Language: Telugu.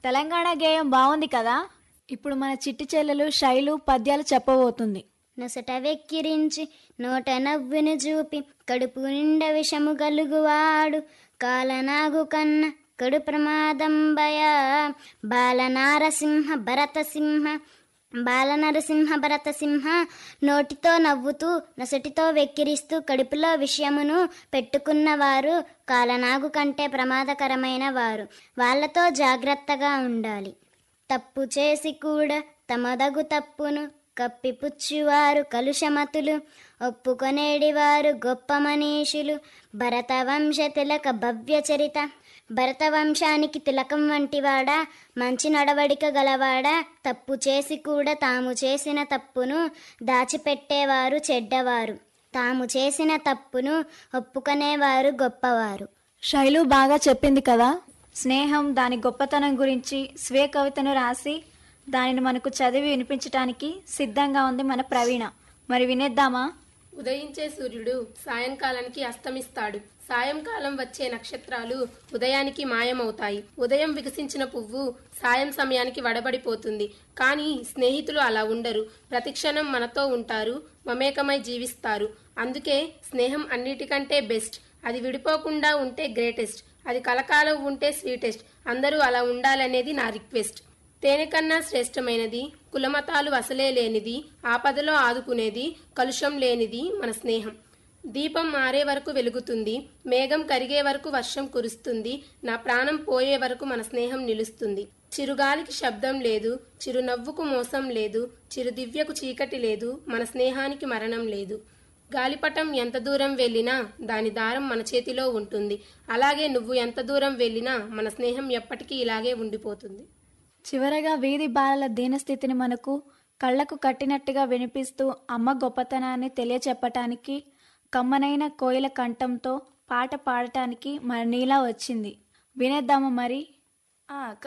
తెలంగాణ గేయం బాగుంది కదా ఇప్పుడు మన చిట్టి చెల్లెలు శైలు పద్యాలు చెప్పబోతుంది నొసట వెక్కిరించి నోట నవ్వును చూపి కడుపు నిండ విషము గలుగువాడు కాలనాగు కన్న కడు ప్రమాదం భయ బాలనారసింహ భరతసింహ బాలనరసింహ భరతసింహ నోటితో నవ్వుతూ నొసటితో వెక్కిరిస్తూ కడుపులో విషయమును పెట్టుకున్నవారు కాలనాగు కంటే ప్రమాదకరమైన వారు వాళ్ళతో జాగ్రత్తగా ఉండాలి తప్పు చేసి కూడా తమదగు తప్పును కప్పిపుచ్చువారు కలుషమతులు ఒప్పుకొనేడివారు గొప్ప మనీషులు భరతవంశ తిలక భవ్య చరిత భరతవంశానికి తిలకం వంటివాడా మంచి నడవడిక గలవాడా తప్పు చేసి కూడా తాము చేసిన తప్పును దాచిపెట్టేవారు చెడ్డవారు తాము చేసిన తప్పును ఒప్పుకునేవారు గొప్పవారు శైలు బాగా చెప్పింది కదా స్నేహం దాని గొప్పతనం గురించి స్వే కవితను రాసి దానిని మనకు చదివి వినిపించటానికి సిద్ధంగా ఉంది మన ప్రవీణ మరి వినేద్దామా ఉదయించే సూర్యుడు సాయంకాలానికి అస్తమిస్తాడు సాయంకాలం వచ్చే నక్షత్రాలు ఉదయానికి మాయమవుతాయి ఉదయం వికసించిన పువ్వు సాయం సమయానికి వడబడిపోతుంది కానీ స్నేహితులు అలా ఉండరు ప్రతిక్షణం మనతో ఉంటారు మమేకమై జీవిస్తారు అందుకే స్నేహం అన్నిటికంటే బెస్ట్ అది విడిపోకుండా ఉంటే గ్రేటెస్ట్ అది కలకాలం ఉంటే స్వీటెస్ట్ అందరూ అలా ఉండాలనేది నా రిక్వెస్ట్ తేనె కన్నా శ్రేష్టమైనది కులమతాలు అసలే లేనిది ఆపదలో ఆదుకునేది కలుషం లేనిది మన స్నేహం దీపం మారే వరకు వెలుగుతుంది మేఘం కరిగే వరకు వర్షం కురుస్తుంది నా ప్రాణం పోయే వరకు మన స్నేహం నిలుస్తుంది చిరుగాలికి శబ్దం లేదు చిరునవ్వుకు మోసం లేదు చిరు దివ్యకు చీకటి లేదు మన స్నేహానికి మరణం లేదు గాలిపటం ఎంత దూరం వెళ్ళినా దాని దారం మన చేతిలో ఉంటుంది అలాగే నువ్వు ఎంత దూరం వెళ్ళినా మన స్నేహం ఎప్పటికీ ఇలాగే ఉండిపోతుంది చివరగా వీధి బాలల దీనస్థితిని మనకు కళ్ళకు కట్టినట్టుగా వినిపిస్తూ అమ్మ గొప్పతనాన్ని తెలియచెప్పటానికి కమ్మనైన కోయిల కంఠంతో పాట పాడటానికి మన నీలా వచ్చింది వినేద్దామా మరి